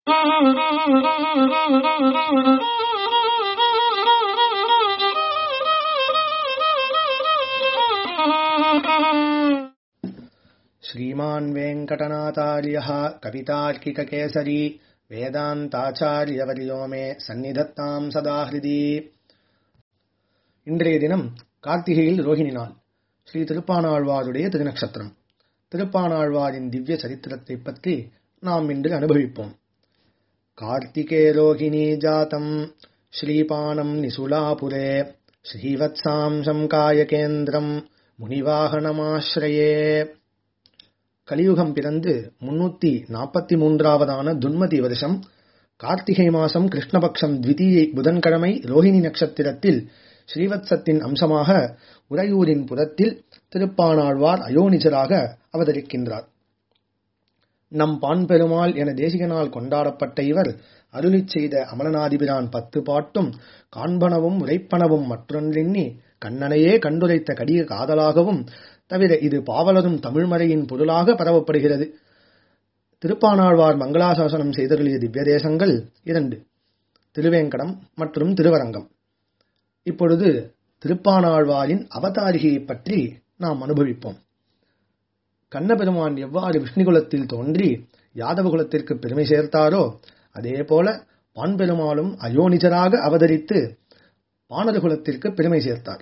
श्रीमान् वेङ्कटनाथार्यः कवितार्किककेसरी வேதாந்தாச்சாரியவரியோ மே சந்நிதத்தாம் சதா ஹிருதி இன்றைய தினம் கார்த்திகையில் ரோஹிணி நாள் ஸ்ரீ திருப்பானாழ்வாருடைய திருநக்ஷத்திரம் திருப்பானாழ்வாரின் திவ்ய சரித்திரத்தை பற்றி நாம் இன்று அனுபவிப்போம் கார்த்திகே ரோஹிணி ஜாத்தம் ஸ்ரீபானம் நிசுலாபுரே ஸ்ரீவத்சாம்சம் காயகேந்திரம் முனிவாகனமாஸ்ரயே கலியுகம் பிறந்து முன்னூத்தி நாற்பத்தி மூன்றாவதான துன்மதி வருஷம் கார்த்திகை மாசம் கிருஷ்ணபக்ஷம் த்விதீயை புதன்கிழமை ரோஹிணி நட்சத்திரத்தில் ஸ்ரீவத்சத்தின் அம்சமாக உறையூரின் புறத்தில் திருப்பானாழ்வார் அயோனிஜராக அவதரிக்கின்றார் நம் பான் பெருமாள் என தேசிகனால் கொண்டாடப்பட்ட இவர் அருளிச் செய்த அமலநாதிபிரான் பத்து பாட்டும் காண்பனவும் உரைப்பனவும் மற்றொன்றின்னி கண்ணனையே கண்டுரைத்த கடிய காதலாகவும் தவிர இது பாவலரும் தமிழ்மறையின் பொருளாக பரவப்படுகிறது திருப்பானாழ்வார் மங்களாசாசனம் செய்தருளிய திவ்ய தேசங்கள் இரண்டு திருவேங்கடம் மற்றும் திருவரங்கம் இப்பொழுது திருப்பானாழ்வாரின் அவதாரிகையை பற்றி நாம் அனுபவிப்போம் கண்ணபெருமான் எவ்வாறு விஷ்ணுகுலத்தில் தோன்றி யாதவகுலத்திற்கு பெருமை சேர்த்தாரோ அதே போல பான்பெருமாளும் அயோனிஜராக அவதரித்து பானரகுலத்திற்கு பெருமை சேர்த்தார்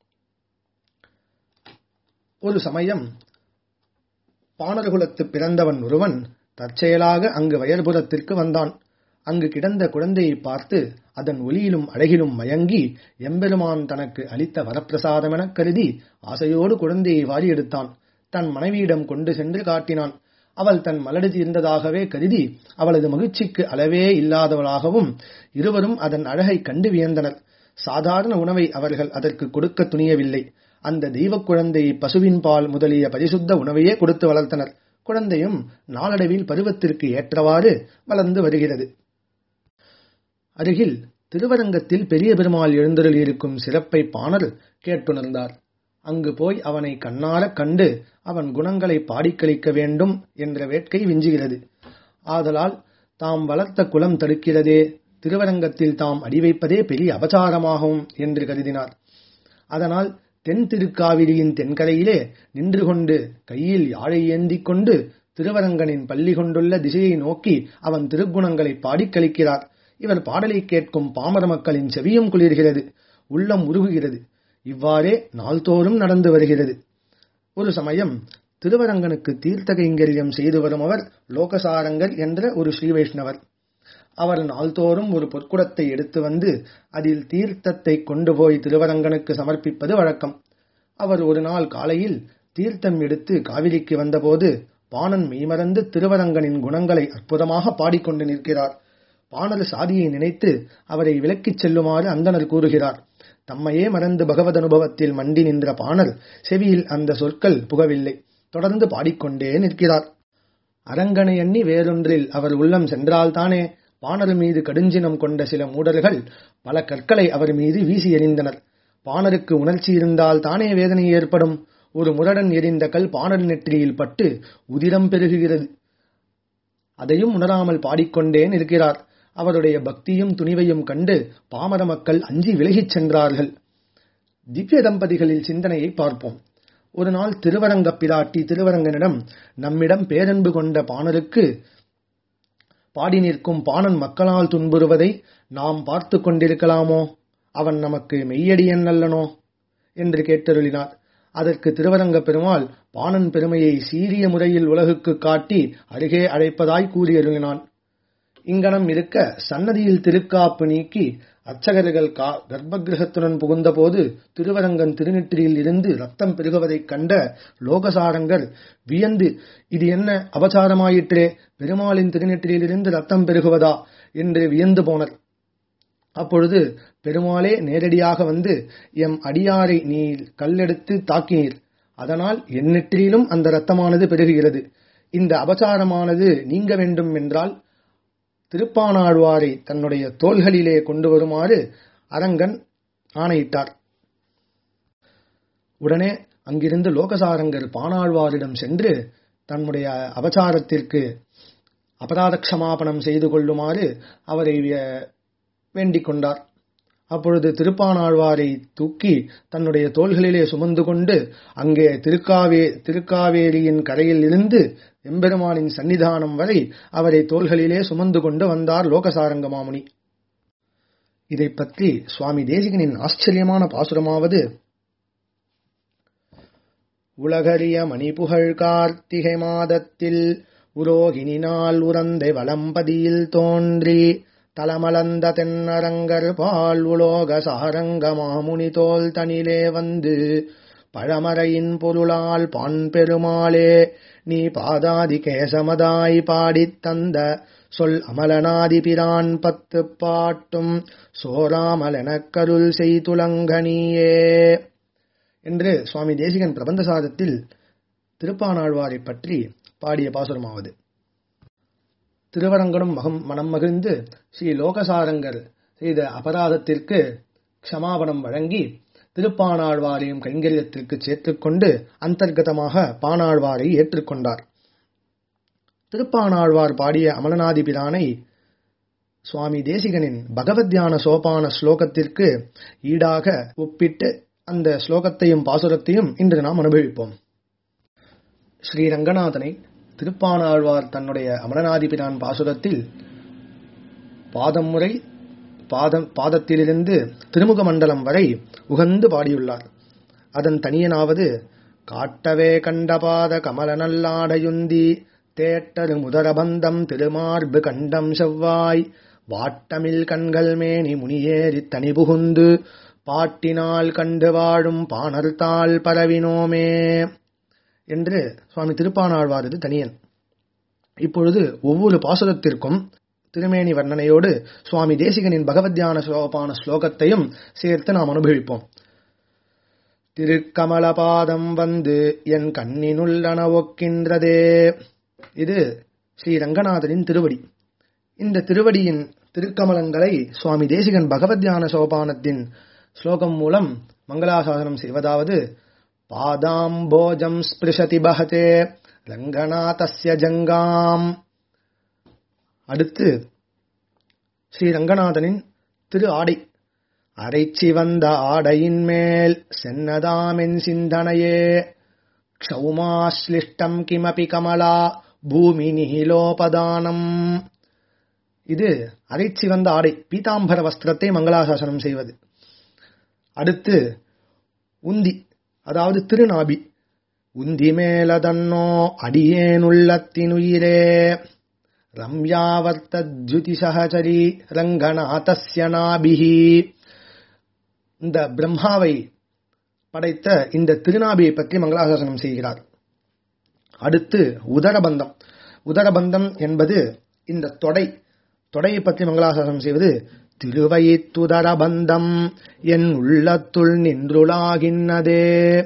ஒரு சமயம் பாணர்குலத்து பிறந்தவன் ஒருவன் தற்செயலாக அங்கு வயல்புறத்திற்கு வந்தான் அங்கு கிடந்த குழந்தையை பார்த்து அதன் ஒளியிலும் அழகிலும் மயங்கி எம்பெருமான் தனக்கு அளித்த வரப்பிரசாதமெனக் கருதி ஆசையோடு குழந்தையை வாரி எடுத்தான் தன் மனைவியிடம் கொண்டு சென்று காட்டினான் அவள் தன் மலடு தீர்ந்ததாகவே கருதி அவளது மகிழ்ச்சிக்கு அளவே இல்லாதவளாகவும் இருவரும் அதன் அழகை கண்டு வியந்தனர் சாதாரண உணவை அவர்கள் அதற்கு கொடுக்க துணியவில்லை அந்த தெய்வக் குழந்தையை பசுவின் பால் முதலிய பரிசுத்த உணவையே கொடுத்து வளர்த்தனர் குழந்தையும் நாளடைவில் பருவத்திற்கு ஏற்றவாறு வளர்ந்து வருகிறது அருகில் திருவரங்கத்தில் பெரிய பெருமாள் எழுந்தருளியிருக்கும் சிறப்பை பாணர் கேட்டுணர்ந்தார் அங்கு போய் அவனை கண்ணாரக் கண்டு அவன் குணங்களை பாடிக்கழிக்க வேண்டும் என்ற வேட்கை விஞ்சுகிறது ஆதலால் தாம் வளர்த்த குலம் தடுக்கிறதே திருவரங்கத்தில் தாம் அடி வைப்பதே பெரிய அபச்சாரமாகும் என்று கருதினார் அதனால் தென் திருக்காவிரியின் தென்கரையிலே நின்று கொண்டு கையில் யாழை ஏந்திக் கொண்டு திருவரங்கனின் பள்ளி கொண்டுள்ள திசையை நோக்கி அவன் திருக்குணங்களை பாடிக் கழிக்கிறார் இவர் பாடலை கேட்கும் பாமர மக்களின் செவியும் குளிர்கிறது உள்ளம் உருகுகிறது இவ்வாறே நாள்தோறும் நடந்து வருகிறது ஒரு சமயம் திருவரங்கனுக்கு தீர்த்த கைங்கரியம் செய்து வரும் அவர் லோகசாரங்கர் என்ற ஒரு ஸ்ரீ வைஷ்ணவர் அவர் நாள்தோறும் ஒரு பொற்குடத்தை எடுத்து வந்து அதில் தீர்த்தத்தை கொண்டு போய் திருவரங்கனுக்கு சமர்ப்பிப்பது வழக்கம் அவர் ஒரு நாள் காலையில் தீர்த்தம் எடுத்து காவிரிக்கு வந்தபோது பாணன் மெய்மறந்து திருவரங்கனின் குணங்களை அற்புதமாக பாடிக்கொண்டு நிற்கிறார் பாணர் சாதியை நினைத்து அவரை விலக்கிச் செல்லுமாறு அந்தனர் கூறுகிறார் தம்மையே மறந்து பகவத் அனுபவத்தில் மண்டி நின்ற பாணர் செவியில் அந்த சொற்கள் புகவில்லை தொடர்ந்து பாடிக்கொண்டே நிற்கிறார் அரங்கனை எண்ணி வேறொன்றில் அவர் உள்ளம் சென்றால்தானே பாணர் மீது கடுஞ்சினம் கொண்ட சில மூடர்கள் பல கற்களை அவர் மீது வீசி எறிந்தனர் பாணருக்கு உணர்ச்சி இருந்தால் தானே வேதனை ஏற்படும் ஒரு முரடன் எரிந்த கல் பாணர் நெற்றியில் பட்டு உதிரம் பெருகுகிறது அதையும் உணராமல் பாடிக்கொண்டே நிற்கிறார் அவருடைய பக்தியும் துணிவையும் கண்டு பாமர மக்கள் அஞ்சி விலகிச் சென்றார்கள் திவ்ய தம்பதிகளில் சிந்தனையை பார்ப்போம் ஒரு நாள் திருவரங்க பிராட்டி திருவரங்கனிடம் நம்மிடம் பேரன்பு கொண்ட பாணருக்கு பாடி நிற்கும் பாணன் மக்களால் துன்புறுவதை நாம் பார்த்து கொண்டிருக்கலாமோ அவன் நமக்கு மெய்யடியன் அல்லனோ என்று கேட்டருளினார் அதற்கு திருவரங்க பெருமாள் பாணன் பெருமையை சீரிய முறையில் உலகுக்கு காட்டி அருகே அழைப்பதாய் கூறியருளினான் இங்கனம் இருக்க சன்னதியில் திருக்காப்பு நீக்கி அர்ச்சகர்கள் கா கர்ப்பகிரகத்துடன் புகுந்தபோது திருவரங்கன் திருநெற்றியில் இருந்து ரத்தம் பெருகுவதைக் கண்ட லோகசாரங்கர் வியந்து இது என்ன அபசாரமாயிற்றே பெருமாளின் திருநெற்றியிலிருந்து ரத்தம் பெருகுவதா என்று வியந்து போனர் அப்பொழுது பெருமாளே நேரடியாக வந்து எம் அடியாரை நீ கல்லெடுத்து தாக்கினீர் அதனால் என் நெற்றியிலும் அந்த இரத்தமானது பெருகுகிறது இந்த அபசாரமானது நீங்க வேண்டும் என்றால் திருப்பானாழ்வாரை தன்னுடைய தோள்களிலே கொண்டு வருமாறு அரங்கன் ஆணையிட்டார் உடனே அங்கிருந்து லோகசாரங்கர் பானாழ்வாரிடம் சென்று தன்னுடைய அபசாரத்திற்கு அபராத க்ஷமாபணம் செய்து கொள்ளுமாறு அவரை வேண்டிக் கொண்டார் அப்பொழுது திருப்பானாழ்வாரை தூக்கி தன்னுடைய தோள்களிலே சுமந்து கொண்டு அங்கே திருக்காவே திருக்காவேரியின் கரையில் இருந்து எம்பெருமானின் சன்னிதானம் வரை அவரை தோள்களிலே சுமந்து கொண்டு வந்தார் லோகசாரங்க மாமுனி இதை பற்றி சுவாமி தேசிகனின் ஆச்சரியமான பாசுரமாவது உலகறிய மணிபுகழ் கார்த்திகை மாதத்தில் உரோகினி நாள் உரந்தை வளம்பதியில் தோன்றி தலமலந்த தென்னரங்கர் பால் உலோக சாரங்க மாமுனி தோல் தனிலே வந்து பழமறையின் பொருளால் பான் பெருமாளே நீ பாதாதி கேசமதாய் பாடித் தந்த சொல் அமலனாதி பிரான் பத்து பாட்டும் சோராமலெனக் கருள் செய்துலங்கனியே என்று சுவாமி தேசிகன் பிரபந்த சாதத்தில் திருப்பானாழ்வாரை பற்றி பாடிய பாசுரமாவது திருவரங்கனும் மகம் மனம் மகிழ்ந்து ஸ்ரீ லோகசாரங்கர் செய்த அபராதத்திற்கு க்ஷமாபணம் வழங்கி திருப்பானாழ்வாரையும் கைங்கரியத்திற்கு சேர்த்துக்கொண்டு அந்தர்கதமாக பானாழ்வாரை ஏற்றுக்கொண்டார் திருப்பானாழ்வார் பாடிய அமலநாதி பிரானை சுவாமி தேசிகனின் பகவத்யான சோபான ஸ்லோகத்திற்கு ஈடாக ஒப்பிட்டு அந்த ஸ்லோகத்தையும் பாசுரத்தையும் இன்று நாம் அனுபவிப்போம் ஸ்ரீ ரங்கநாதனை திருப்பானாழ்வார் தன்னுடைய அமரநாதிபிரான் பாசுரத்தில் பாதம் முறை பாதம் பாதத்திலிருந்து திருமுக மண்டலம் வரை உகந்து பாடியுள்ளார் அதன் தனியனாவது காட்டவே கண்டபாத கமல நல்லாடையுந்தி தேட்டரு முதரபந்தம் திருமார்பு கண்டம் செவ்வாய் வாட்டமில் கண்கள் மேனி முனியேறி தனி புகுந்து பாட்டினால் கண்டு வாழும் பாணர்தாள் பரவினோமே என்று சுவாமி திருப்பானாழ்வாரது தனியன் இப்பொழுது ஒவ்வொரு பாசுரத்திற்கும் திருமேனி வர்ணனையோடு சுவாமி தேசிகனின் பகவத்யான சோபான ஸ்லோகத்தையும் சேர்த்து நாம் அனுபவிப்போம் திருக்கமலபாதம் வந்து என் கண்ணினுள்ளன ஒக்கின்றதே இது ஸ்ரீ ரங்கநாதனின் திருவடி இந்த திருவடியின் திருக்கமலங்களை சுவாமி தேசிகன் பகவத்யான சோபானத்தின் ஸ்லோகம் மூலம் மங்களாசாசனம் செய்வதாவது பாதாம்போஜம் ஸ்பிருஷதி பகதே ரங்கநாதஸ்ய ஜங்காம் அடுத்து ஸ்ரீ ரங்கநாதனின் திரு ஆடை அரைச்சி வந்த ஆடையின் மேல் சென்னதாமென் சிந்தனையே க்ஷௌமாஸ்லிஷ்டம் கிமபி கமலா பூமி நிகிலோபதானம் இது அரைச்சி வந்த ஆடை பீதாம்பர வஸ்திரத்தை மங்களாசாசனம் செய்வது அடுத்து உந்தி அதாவது திருநாபி உந்தி மேலதன்னோ அடியேனுள்ளத்தினுயிரே ரம்யாவர்த்தத்யுதி சகச்சரி ரங்கநாதஸ்ய நாபிஹி இந்த பிரம்மாவை படைத்த இந்த திருநாபியை பற்றி மங்களாசாசனம் செய்கிறார் அடுத்து உதரபந்தம் உதரபந்தம் என்பது இந்த தொடை தொடையை பற்றி மங்களாசாசனம் செய்வது திருவயித்துதரபந்தம் என் உள்ளத்துள் நின்றுளாகின்னதே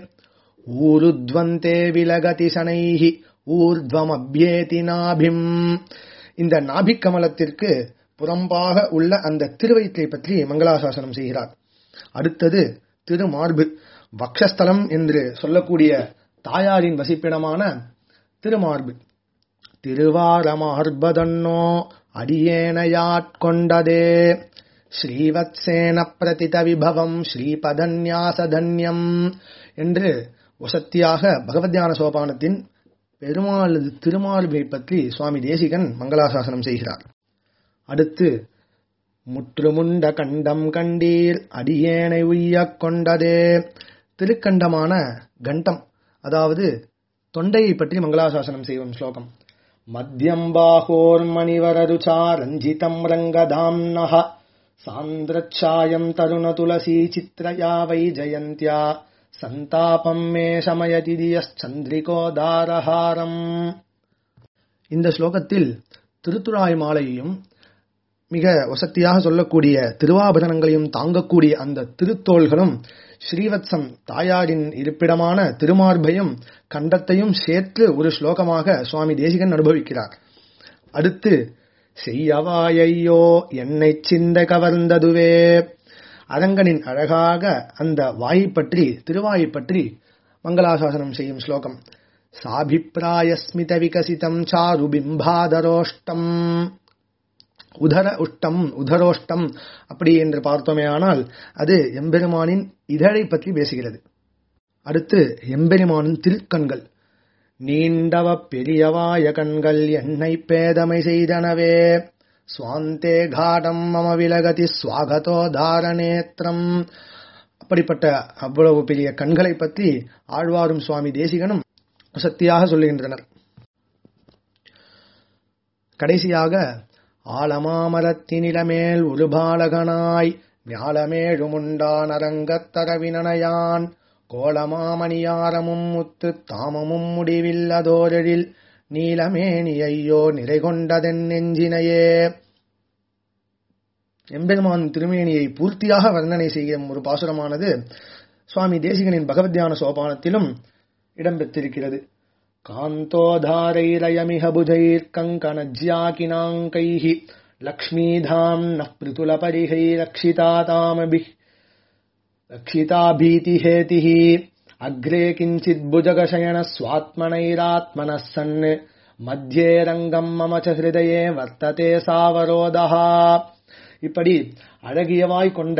ஊருத்வந்தே விலகதி சனைஹி ஊர்த்வமப்யேதி நாபிம் இந்த நாபிக் கமலத்திற்கு புறம்பாக உள்ள அந்த திருவயிற்றை பற்றி மங்களாசாசனம் செய்கிறார் அடுத்தது திருமார்பு வக்ஷஸ்தலம் என்று சொல்லக்கூடிய தாயாரின் வசிப்பிடமான திருமார்பு திருவாரமார்பதன்னோ அடியேனையாட்கொண்டதே ஸ்ரீவத்சேன பிரதித விபவம் ஸ்ரீபதன்யாசதன்யம் என்று வசத்தியாக பகவத்யான சோபானத்தின் பெருமாளது திருமார்பை பற்றி சுவாமி தேசிகன் மங்களாசாசனம் செய்கிறார் அடுத்து முற்றுமுண்ட கண்டம் கண்டீர் அடியேனை உய்யக் கொண்டதே திருக்கண்டமான கண்டம் அதாவது தொண்டையை பற்றி மங்களாசாசனம் செய்வோம் ஸ்லோகம் மத்தியம் பாகோர்மணிவரருச்சா ரஞ்சிதம் ரங்கதாம்னஹ சாந்திரச்சாயம் தருண துளசி சித்ரயா வை ஜயந்தியா சந்தாபம் மே சமயதி தியச்சந்திரிகோதாரஹாரம் இந்த ஸ்லோகத்தில் திருத்துராய் மாலையையும் மிக வசத்தியாக சொல்லக்கூடிய திருவாபரணங்களையும் தாங்கக்கூடிய அந்த திருத்தோள்களும் ஸ்ரீவத்சம் தாயாரின் இருப்பிடமான திருமார்பையும் கண்டத்தையும் சேர்த்து ஒரு ஸ்லோகமாக சுவாமி தேசிகன் அனுபவிக்கிறார் அடுத்து செய்யவாயையோ என்னை சிந்த கவர்ந்ததுவே அரங்கனின் அழகாக அந்த வாயை பற்றி திருவாயை பற்றி மங்களாசாசனம் செய்யும் ஸ்லோகம் சாபிப்பிராயஸ்மித விகசிதம் சாரு பிம்பாதரோஷ்டம் உதர உஷ்டம் உதரோஷ்டம் அப்படி என்று பார்த்தோமே ஆனால் அது எம்பெருமானின் இதழை பற்றி பேசுகிறது அடுத்து எம்பெருமானின் திருக்கண்கள் நீண்டவ பெரியவாய கண்கள் என்னை பேதமை செய்தனவே சுவாந்தே காடம் மம விலகதி சுவாகதோ தாரணேத்திரம் அப்படிப்பட்ட அவ்வளவு பெரிய கண்களை பற்றி ஆழ்வாரும் சுவாமி தேசிகனும் சக்தியாக சொல்லுகின்றனர் கடைசியாக ஆலமாமரத்தினிலமேல் ஒரு பாலகனாய் ஞாலமேழுமுண்டான் அரங்கத்தரவினனையான் கோலமாமணியாரமும் முத்து தாமமும் முடிவில்லதோரெழில் நீலமேனி ஐயோ நிறை கொண்டதென் நெஞ்சினையே எம்பெருமான் திருமேனியை பூர்த்தியாக வர்ணனை செய்யும் ஒரு பாசுரமானது சுவாமி தேசிகனின் பகவத்யான சோபானத்திலும் இடம்பெற்றிருக்கிறது காந்தோதாரைரயமிக புதைர்கங்கணஜ்யாக்கினாங்கைः லக்ஷ்மீதாம் நः பிருதுலபரிகை ரक्षितातामभिः रक्षिताभीतिहेतिः अग्रे किञ्चित् भुजगशयनः स्वात्मनैरात्मनः सन् मध्ये ரங்கம் மம ச ஹிருதயே வர்த்ததே சாவரோதஹா இப்படி அழகியவாய் கொண்ட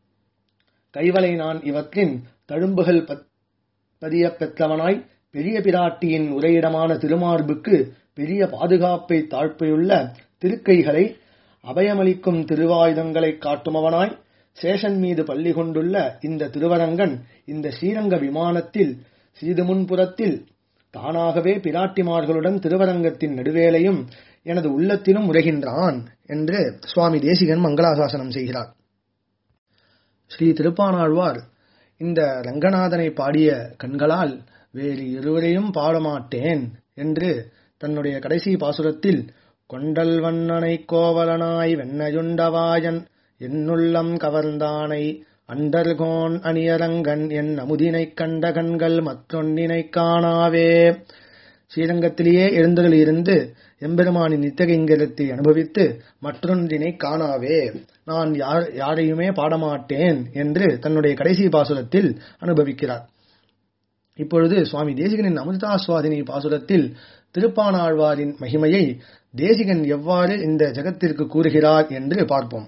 கைவலை நான் இவற்றின் தழும்புகள் பதிய பெற்றவனாய் பெரிய பிராட்டியின் உரையிடமான திருமார்புக்கு பெரிய பாதுகாப்பை தாழ்ப்பையுள்ள திருக்கைகளை அபயமளிக்கும் திருவாயுதங்களை காட்டுமவனாய் சேஷன் மீது பள்ளி கொண்டுள்ள இந்த திருவரங்கன் இந்த ஸ்ரீரங்க விமானத்தில் சீதுமுன்புறத்தில் தானாகவே பிராட்டிமார்களுடன் திருவரங்கத்தின் நடுவேலையும் எனது உள்ளத்திலும் உரைகின்றான் என்று சுவாமி தேசிகன் மங்களாசாசனம் செய்கிறார் ஸ்ரீ திருப்பானாழ்வார் இந்த ரங்கநாதனை பாடிய கண்களால் வேறு இருவரையும் பாடமாட்டேன் என்று தன்னுடைய கடைசி பாசுரத்தில் கொண்டல் வண்ணனை கோவலனாய் வெண்ணையுண்டவாயன் என்னுள்ளம் கவர்ந்தானை அண்டர்கோன் அணியரங்கன் என் அமுதினைக் கண்ட கண்கள் மற்றொன்னினைக் காணாவே ஸ்ரீரங்கத்திலேயே எழுந்தருள் இருந்து எம்பெருமானின் நித்தகைங்கரத்தை அனுபவித்து மற்றொன்றினை காணாவே நான் யார் யாரையுமே பாடமாட்டேன் என்று தன்னுடைய கடைசி பாசுரத்தில் அனுபவிக்கிறார் இப்பொழுது சுவாமி தேசிகனின் அமிர்தாஸ்வாதினி பாசுரத்தில் திருப்பானாழ்வாரின் மகிமையை தேசிகன் எவ்வாறு இந்த ஜகத்திற்கு கூறுகிறார் என்று பார்ப்போம்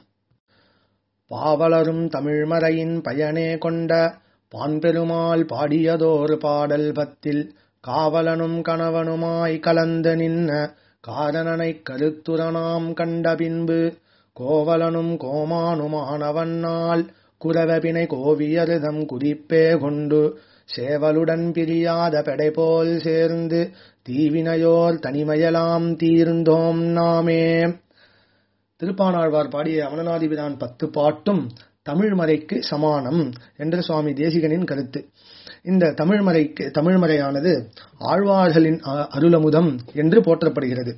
பாவலரும் தமிழ்மறையின் பயனே கொண்ட பான்பெருமாள் பாடியதோர் பாடல் பத்தில் காவலனும் கணவனுமாய் கலந்து நின்ன காரணனைக் கருத்துரனாம் கண்ட பின்பு கோவலனும் கோமானுமானவன்னால் குரவபினை கோவியருதம் குறிப்பே கொண்டு சேவலுடன் பிரியாத பெடைபோல் சேர்ந்து தீவினையோர் தனிமையலாம் தீர்ந்தோம் நாமே திருப்பானாழ்வார் பாடிய அமலநாதிபிரான் பத்து பாட்டும் தமிழ்மறைக்கு சமானம் என்று சுவாமி தேசிகனின் கருத்து இந்த தமிழ்மறைக்கு தமிழ்மறையானது ஆழ்வார்களின் அருளமுதம் என்று போற்றப்படுகிறது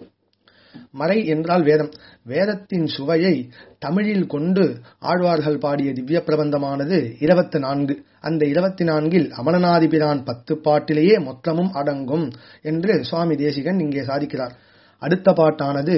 மறை என்றால் வேதம் வேதத்தின் சுவையை தமிழில் கொண்டு ஆழ்வார்கள் பாடிய திவ்ய பிரபந்தமானது இருபத்தி நான்கு அந்த இருபத்தி நான்கில் அமலநாதிபிரான் பத்து பாட்டிலேயே மொத்தமும் அடங்கும் என்று சுவாமி தேசிகன் இங்கே சாதிக்கிறார் அடுத்த பாட்டானது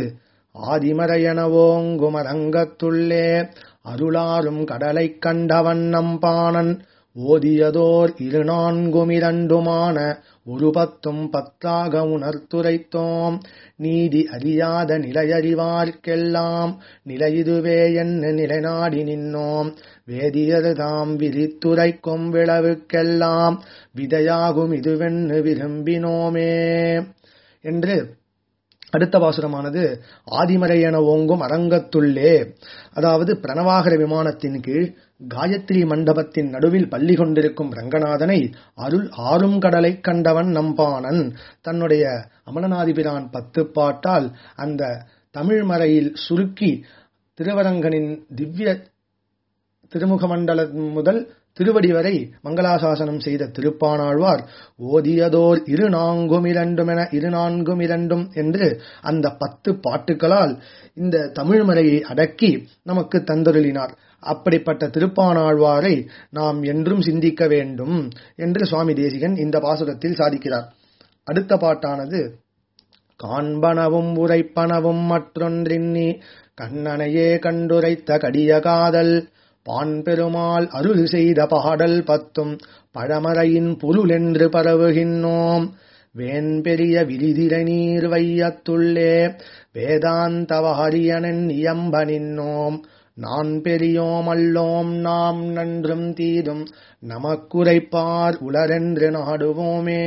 ஆதிமரையனவோங்குமரங்கத்துள்ளே அருளாரும் கடலைக் கண்டவண்ணம் பாணன் ஓதியதோர் இரு நான்குமிரண்டுமான ஒரு பத்தும் பத்தாக உணர்த்துரைத்தோம் நீதி அறியாத நிலையறிவார்க்கெல்லாம் நிலையுதுவே என்ன நிலைநாடி நின்னோம் வேதியர் தாம் விரித்துரைக்கும் விளவுக்கெல்லாம் விதையாகும் இதுவென்னு விரும்பினோமே என்று அடுத்த பாசுரமானது ஆதிமறையென ஓங்கும் அரங்கத்துள்ளே அதாவது பிரணவாகர விமானத்தின் கீழ் காயத்ரி மண்டபத்தின் நடுவில் பள்ளி கொண்டிருக்கும் ரங்கநாதனை அருள் ஆறும் கடலை கண்டவன் நம்பானன் தன்னுடைய அமலநாதிபிரான் பத்து பாட்டால் அந்த தமிழ்மறையில் சுருக்கி திருவரங்கனின் திவ்ய திருமுக மண்டலம் முதல் திருவடி வரை மங்களாசாசனம் செய்த திருப்பானாழ்வார் ஓதியதோர் இரு நான்கும் இரண்டுமென இரு நான்கும் இரண்டும் என்று அந்த பத்து பாட்டுகளால் இந்த தமிழ்மறையை அடக்கி நமக்கு தந்தருளினார் அப்படிப்பட்ட திருப்பானாழ்வாரை நாம் என்றும் சிந்திக்க வேண்டும் என்று சுவாமி தேசிகன் இந்த பாசுரத்தில் சாதிக்கிறார் அடுத்த பாட்டானது காண்பனவும் உரைப்பனவும் மற்றொன்றின்னி கண்ணனையே கண்டுரைத்த கடிய காதல் பான் பெருமாள் அருள் செய்த பாடல் பத்தும் பழமறையின் புருளென்று பரவுகின்றோம் வேன்பெரிய விரிதிரை நீர் வையத்துள்ளே வேதாந்த வாரியனன் இயம்ப நின்னோம் நான் பெரியோம் அல்லோம் நாம் நன்றும் தீதும் நமக்குரைப்பார் உளரென்று நாடுவோமே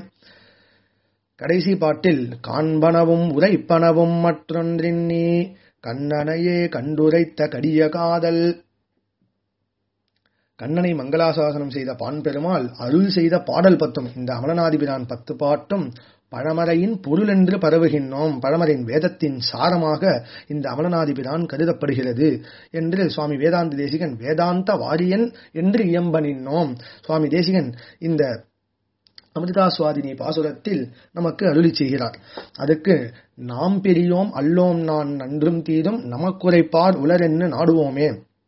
கடைசி பாட்டில் காண்பனவும் உரைப்பனவும் மற்றொன்றின் நீ கண்ணனையே கண்டுரைத்த கடிய காதல் கண்ணனை மங்களாசாசனம் செய்த பான் பெருமாள் அருள் செய்த பாடல் பத்தும் இந்த அமலநாதிபிரான் பத்து பாட்டும் பழமறையின் பொருள் என்று பரவுகின்றோம் பழமரின் வேதத்தின் சாரமாக இந்த அமலநாதிபிரான் கருதப்படுகிறது என்று சுவாமி வேதாந்த தேசிகன் வேதாந்த வாரியன் என்று இயம்ப நின்னோம் சுவாமி தேசிகன் இந்த அமிர்தாஸ்வாதினி பாசுரத்தில் நமக்கு அருளி செய்கிறார் அதுக்கு நாம் பெரியோம் அல்லோம் நான் நன்றும் தீதும் நமக்குரைப்பார் உலரென்னு நாடுவோமே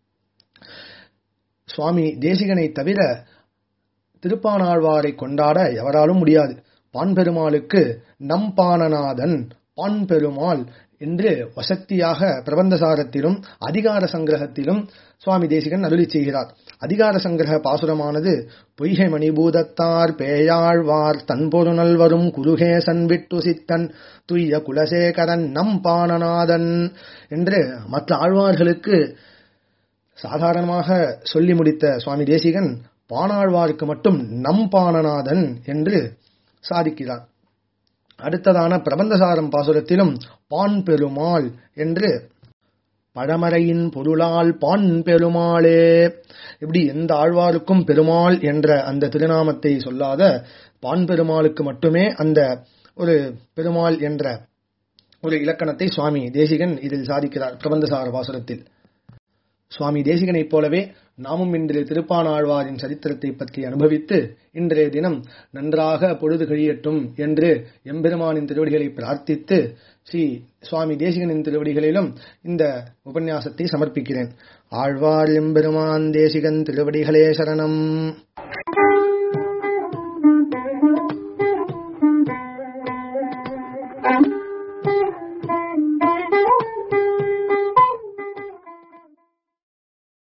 சுவாமி தேசிகனை தவிர திருப்பானாழ்வாரை கொண்டாட எவராலும் முடியாது பான்பெருமாளுக்கு நம் பானநாதன் பான் பெருமாள் என்று வசத்தியாக பிரபந்தசாரத்திலும் அதிகார சங்கிரகத்திலும் சுவாமி தேசிகன் அருளி செய்கிறார் அதிகார சங்கிரக பாசுரமானது பொய்கை மணிபூதத்தார் பேயாழ்வார் தன்பொருணல் வரும் குருகேசன் விட்டு சித்தன் துய்ய குலசேகரன் நம் பானநாதன் என்று மற்ற ஆழ்வார்களுக்கு சாதாரணமாக சொல்லி முடித்த சுவாமி தேசிகன் பானாழ்வாருக்கு மட்டும் நம் பானநாதன் என்று சாதிக்கிறார் அடுத்ததான பிரபந்தசாரம் பாசுரத்திலும் பான் பெருமாள் என்று பழமறையின் பொருளால் பான் பெருமாளே இப்படி எந்த ஆழ்வாருக்கும் பெருமாள் என்ற அந்த திருநாமத்தை சொல்லாத பான் பெருமாளுக்கு மட்டுமே அந்த ஒரு பெருமாள் என்ற ஒரு இலக்கணத்தை சுவாமி தேசிகன் இதில் சாதிக்கிறார் பிரபந்தசார பாசுரத்தில் சுவாமி தேசிகனைப் போலவே நாமும் இன்று திருப்பானாழ்வாரின் சரித்திரத்தை பற்றி அனுபவித்து இன்றைய தினம் நன்றாக பொழுது கழியட்டும் என்று எம்பெருமானின் திருவடிகளை பிரார்த்தித்து ஸ்ரீ சுவாமி தேசிகனின் திருவடிகளிலும் இந்த உபன்யாசத்தை சமர்ப்பிக்கிறேன் ஆழ்வார் எம்பெருமான் தேசிகன் திருவடிகளே சரணம்